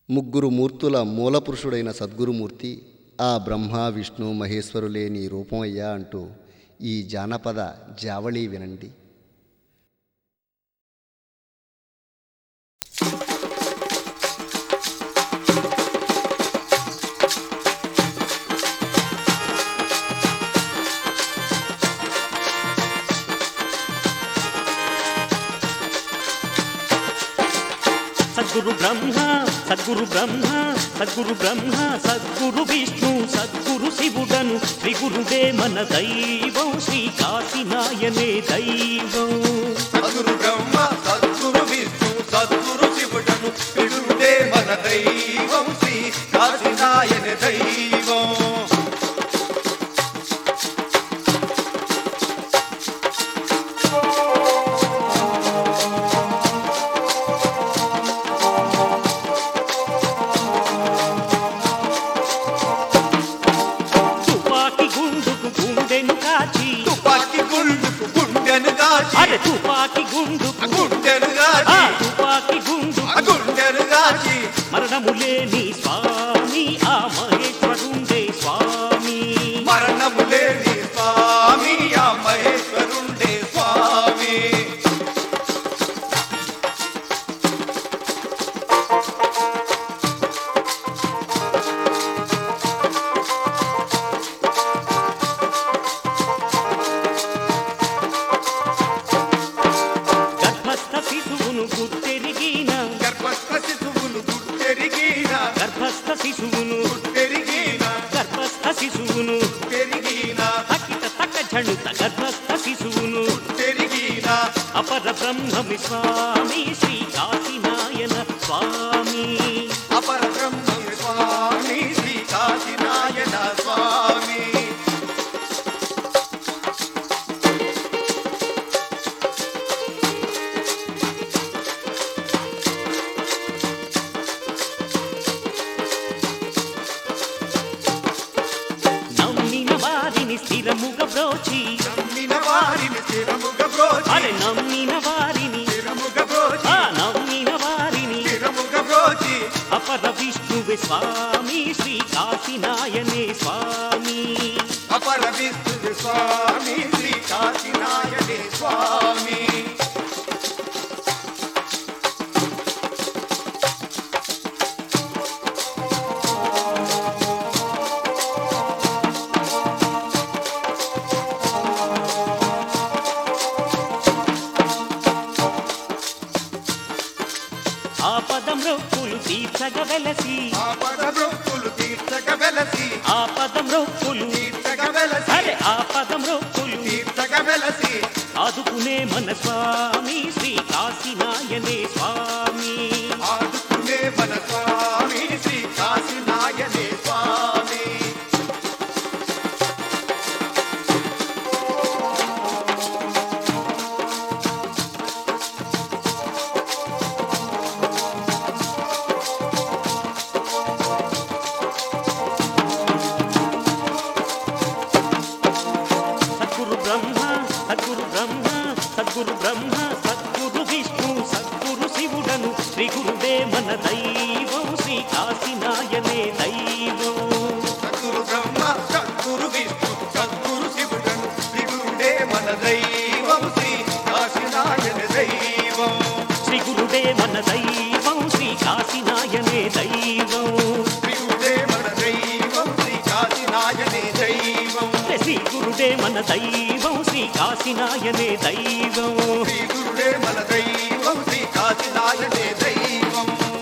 ముగ్గురు మూర్తుల మూలపురుషుడైన సద్గురుమూర్తి ఆ బ్రహ్మ విష్ణు మహేశ్వరులే నీ రూపం అయ్యా అంటూ ఈ జానపద జావళి వినండి సద్గురు బ్రహ్మ సద్గురు బ్రహ్మ సద్గురు బ్రహ్మ సద్గురు విష్ణు సద్గురు శివుడను త్రిగురుడే మన దైవం శ్రీ కాశీనాయనే దైవం సద్గురు బ్రహ్మ సద్గురు విష్ణు సద్గురు శివుడను విడుడే మన దైవం శ్రీ కాశీనాయన దైవం తుపాకి గుండుకు గుండెను కాచి తుపాకి గుండుకు గుండెను కాచి అరే తుపాకి గుండుకు గుండెను ఆ కాచి తుపాకి గుండుకు గుండెను కాచి మరణము లేని స్వామి ఆ మహేశ్వరుండే స్వామి మరణము లేని స్వామి ఆ మహేశ్వరుండే స్వామి గర్భస్థ శిశువును గుర్తెరిగిన గర్భస్థ శిశువును గుర్తెరిగిన గర్భస్థ శిశువును గుర్తెరిగిన గర్భస్థ శిశువును పెరిగిన తకిట తక జణుత గర్భస్థ శిశువును పెరిగిన అపర బ్రహ్మమి స్వామి శ్రీ కాశీనాయన స్వామి అపర బ్రహ్మ స్వామి శ్రీ కాశీనాయన స్వామి నమ్మిన వారిని స్థిరముగ బ్రోచి నమ్మిన వారిని స్థిరముగ బ్రోచి అరే నమ్మిన వారిని స్థిరముగ బ్రోచి ఆ నమ్మిన వారిని స్థిరముగ బ్రోచి అపర విష్ణువే స్వామి శ్రీ కాశీనాయనే స్వామి అపర విష్ణు స్వామి శ్రీ కాశీనాయనే స్వామి ఆపదం రొప్పులు తీర్చగ వెలసి ఆపద బ్రొక్కులు తీర్చక వెలసి ఆపదం రొప్పులు తీర్చక వెలసి అరే ఆపదం రొప్పులు తీర్చక వెలసి ఆదుకునే మన స్వామి శ్రీ కాశీనాయనే స్వామి ఆదుకునే మన స్వామి శ్రీ కాశీనాయనే స్వామి సద్గురు బ్రహ్మ సద్గురు బ్రహ్మ సద్గురు బ్రహ్మ సద్గురు విష్ణు సద్గురు శివుడను శ్రీ గురుడే మన దైవం శ్రీ కాశీనాయనే దైవం సద్గురు బ్రహ్మ సద్గురు విష్ణు సద్గురు శివుడను శ్రీగురుడే మన దైవం శ్రీ కాశీనాయన దైవం శ్రీ గురుడే మన దైవం శ్రీ కాశీనాయనే దైవం శ్రీగురుడే మన దైవం శ్రీ కాశీనాయనే దైవం శ్రీ గురుడే మన దైవం శ్రీ కాశీనాయనే దైవం శ్రీగురుడే మన దైవం శ్రీ కాశీనాయనే దైవం